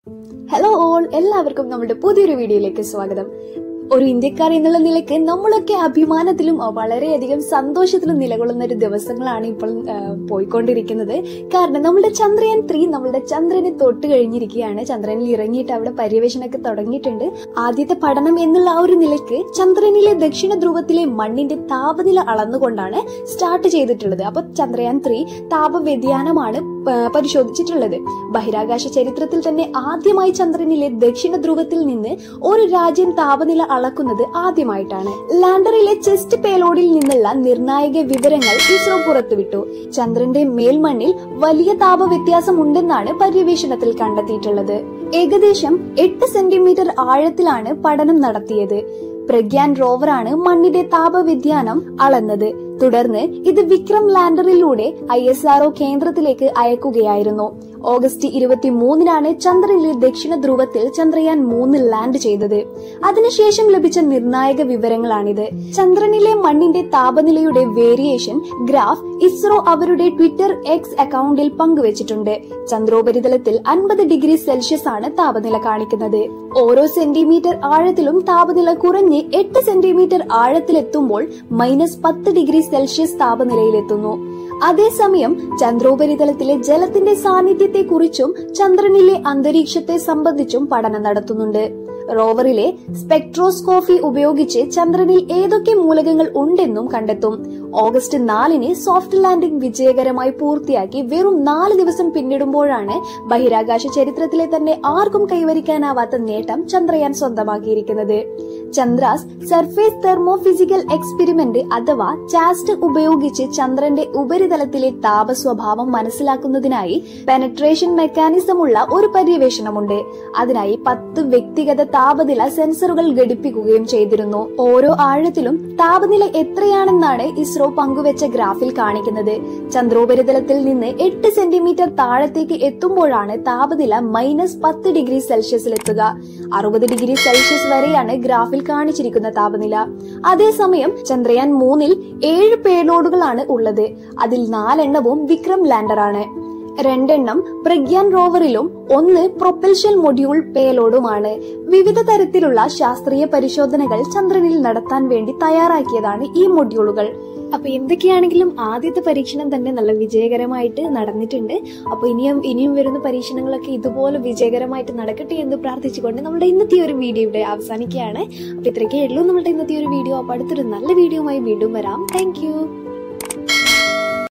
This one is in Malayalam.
ഹലോ ഓൾ എല്ലാവർക്കും നമ്മുടെ പുതിയൊരു വീഡിയോയിലേക്ക് സ്വാഗതം ഒരു ഇന്ത്യക്കാർ എന്നുള്ള നിലയ്ക്ക് നമ്മളൊക്കെ അഭിമാനത്തിലും അഹ് വളരെയധികം സന്തോഷത്തിലും നിലകൊള്ളുന്ന ഒരു ദിവസങ്ങളാണ് ഇപ്പോൾ ആഹ്, പോയിക്കൊണ്ടിരിക്കുന്നത് കാരണം നമ്മുടെ ചന്ദ്രയാൻ ത്രീ നമ്മുടെ ചന്ദ്രനെ തൊട്ട് കഴിഞ്ഞിരിക്കുകയാണ് ചന്ദ്രനിൽ ഇറങ്ങിയിട്ട് അവിടെ പര്യവേഷണമൊക്കെ തുടങ്ങിയിട്ടുണ്ട് ആദ്യത്തെ പഠനം എന്നുള്ള ആ ഒരു നിലയ്ക്ക് ചന്ദ്രനിലെ ദക്ഷിണ ധ്രുവത്തിലെ മണ്ണിന്റെ താപനില അളന്നുകൊണ്ടാണ് സ്റ്റാർട്ട് ചെയ്തിട്ടുള്ളത് അപ്പൊ ചന്ദ്രയാൻ ത്രീ താപവ്യതിയാനമാണ് പ- പരിശോധിച്ചിട്ടുള്ളത് ബഹിരാകാശ ചരിത്രത്തിൽ തന്നെ ആദ്യമായി ചന്ദ്രനിലെ ദക്ഷിണ ധ്രുവത്തിൽ നിന്ന് ഒരു രാജ്യം താപനില അളക്കുന്നത് ആദ്യമായിട്ടാണ് ലാൻഡറിലെ ചെസ്റ്റ് പേലോഡിൽ നിന്നുള്ള നിർണായക വിവരങ്ങൾ ഇസ്രോ പുറത്തുവിട്ടു ചന്ദ്രന്റെ മേൽമണ്ണിൽ വലിയ താപ വ്യത്യാസം ഉണ്ടെന്നാണ് പര്യവേഷണത്തിൽ കണ്ടെത്തിയിട്ടുള്ളത് ഏകദേശം എട്ട് സെന്റിമീറ്റർ ആഴത്തിലാണ് പഠനം നടത്തിയത് പ്രഗ്യാൻ റോവറാണ് മണ്ണിന്റെ താപവ്യതിയാനം അളന്നത് തുടർന്ന് ഇത് വിക്രം ലാൻഡറിലൂടെ ഐ എസ് ആർഒ കേന്ദ്രത്തിലേക്ക് അയക്കുകയായിരുന്നു ഓഗസ്റ്റ് ഇരുപത്തി മൂന്നിനാണ് ചന്ദ്രനിലെ ദക്ഷിണ ധ്രുവത്തിൽ ചന്ദ്രയാൻ മൂന്ന് ലാൻഡ് ചെയ്തത് അതിനുശേഷം ലഭിച്ച നിർണായക വിവരങ്ങളാണിത് ചന്ദ്രനിലെ മണ്ണിന്റെ താപനിലയുടെ വേരിയേഷൻ ഗ്രാഫ് ഇസ്രോ അവരുടെ ട്വിറ്റർ എക്സ് അക്കൗണ്ടിൽ പങ്കുവച്ചിട്ടുണ്ട് ചന്ദ്രോപരിതലത്തിൽ അൻപത് ഡിഗ്രി സെൽഷ്യസ് ആണ് താപനില കാണിക്കുന്നത് ഓരോ സെന്റിമീറ്റർ ആഴത്തിലും താപനില കുറഞ്ഞ് എട്ട് സെന്റിമീറ്റർ ആഴത്തിലെത്തുമ്പോൾ മൈനസ് പത്ത് ഡിഗ്രി സെൽഷ്യസ് താപനിലയിലെത്തുന്നു അതേസമയം ചന്ദ്രോപരിതലത്തിലെ ജലത്തിന്റെ സാന്നിധ്യത്തെക്കുറിച്ചും ചന്ദ്രനിലെ അന്തരീക്ഷത്തെ സംബന്ധിച്ചും പഠനം നടത്തുന്നുണ്ട് റോവറിലെ സ്പെക്ട്രോസ്കോപ്പി ഉപയോഗിച്ച് ചന്ദ്രനിൽ ഏതൊക്കെ മൂലകങ്ങൾ ഉണ്ടെന്നും കണ്ടെത്തും ഓഗസ്റ്റ് നാലിന് സോഫ്റ്റ് ലാൻഡിംഗ് വിജയകരമായി പൂർത്തിയാക്കി വെറും നാല് ദിവസം പിന്നിടുമ്പോഴാണ് ബഹിരാകാശ ചരിത്രത്തിലെ തന്നെ ആർക്കും കൈവരിക്കാനാവാത്ത നേട്ടം ചന്ദ്രയാൻ സ്വന്തമാക്കിയിരിക്കുന്നത് Chandra's surface thermo physical experiment അഥവാ ചാസ്റ്റ് ഉപയോഗിച്ച് ചന്ദ്രന്റെ ഉപരിതലത്തിലെ താപ സ്വഭാവം മനസ്സിലാക്കുന്നതിനായി പെനട്രേഷൻ മെക്കാനിസം ഉള്ള ഒരു പര്യവേഷണമുണ്ട് അതിനായി പത്ത് വ്യക്തിഗത താപനില സെൻസറുകൾ ഘടിപ്പിക്കുകയും ചെയ്തിരുന്നു ഓരോ ആഴത്തിലും താപനില എത്രയാണെന്നാണ് ഇസ്രോ പങ്കുവെച്ച ഗ്രാഫിൽ കാണിക്കുന്നത് ചന്ദ്രോപരിതലത്തിൽ നിന്ന് എട്ട് സെന്റിമീറ്റർ താഴത്തേക്ക് എത്തുമ്പോഴാണ് താപനില മൈനസ് പത്ത് ഡിഗ്രി സെൽഷ്യസിലെത്തുക അറുപത് ഡിഗ്രി സെൽഷ്യസ് വരെയാണ് ഗ്രാഫിൽ കാണിച്ചിരിക്കുന്ന താപനില അതേസമയം ചന്ദ്രയാൻ മൂന്നിൽ ഏഴ് പേലോഡുകളാണ് ഉള്ളത് അതിൽ നാലെണ്ണവും വിക്രം ലാൻഡറാണ് രണ്ടെണ്ണം പ്രഗ്യാൻ റോവറിലും ഒന്ന് പ്രൊപ്പൽഷൻ മൊഡ്യൂൾ പേലോഡുമാണ് വിവിധ തരത്തിലുള്ള ശാസ്ത്രീയ പരിശോധനകൾ ചന്ദ്രനിൽ നടത്താൻ വേണ്ടി തയ്യാറാക്കിയതാണ് ഈ മൊഡ്യൂളുകൾ അപ്പൊ എന്തൊക്കെയാണെങ്കിലും ആദ്യത്തെ പരീക്ഷണം തന്നെ നല്ല വിജയകരമായിട്ട് നടന്നിട്ടുണ്ട് അപ്പൊ ഇനിയും ഇനിയും വരുന്ന പരീക്ഷണങ്ങളൊക്കെ ഇതുപോലെ വിജയകരമായിട്ട് നടക്കട്ടെ എന്ന് പ്രാർത്ഥിച്ചുകൊണ്ട് നമ്മുടെ ഇന്നത്തെ ഒരു വീഡിയോ ഇവിടെ അവസാനിക്കുകയാണ് അപ്പൊ ഇത്രയൊക്കെ ഉള്ളൂ നമ്മുടെ ഇന്നത്തെ ഒരു വീഡിയോ അപ്പൊ അടുത്തൊരു നല്ല വീഡിയോയുമായി വീണ്ടും വരാം താങ്ക്